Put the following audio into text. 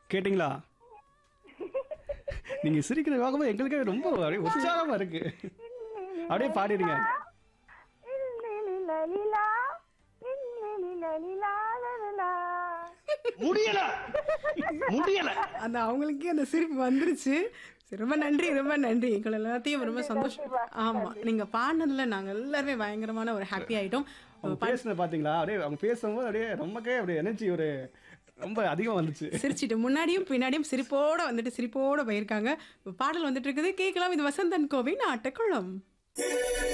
கேட்டிங்களா நீங்க சிரிக்கிற வேகமா எங்களுக்கே ரொம்ப அப்படியே உற்சாகமா இருக்கு அப்படியே பாடிடுங்க லலிலா, லலிலா, லலிலா. முடியல முடியல அந்த அவங்களுக்கே அந்த சிரிப்பு வந்துருச்சு சரி, ரொம்ப நன்றி ரொம்ப நன்றி எங்கள் எல்லாத்தையும் ரொம்ப சந்தோஷம் ஆமா நீங்க பாடினதுல நாங்க எல்லாருமே பயங்கரமான ஒரு ஹாப்பி ஆயிட்டோம் அவங்க பேசுனது பாத்தீங்களா அப்படியே அவங்க பேசும்போது அப்படியே ரொம்பக்கே அப்படியே எனர்ஜி ஒரு ரொம்ப அதிகமா வந்துச்சு சிரிச்சிட்டு முன்னாடியும் பின்னாடியும் சிரிப்போட வந்துட்டு சிரிப்போட போயிருக்காங்க பாடல் வந்துட்டு இருக்குது கேட்கலாம் இது வசந்தன் கோவின் ஆட்டக்குளம்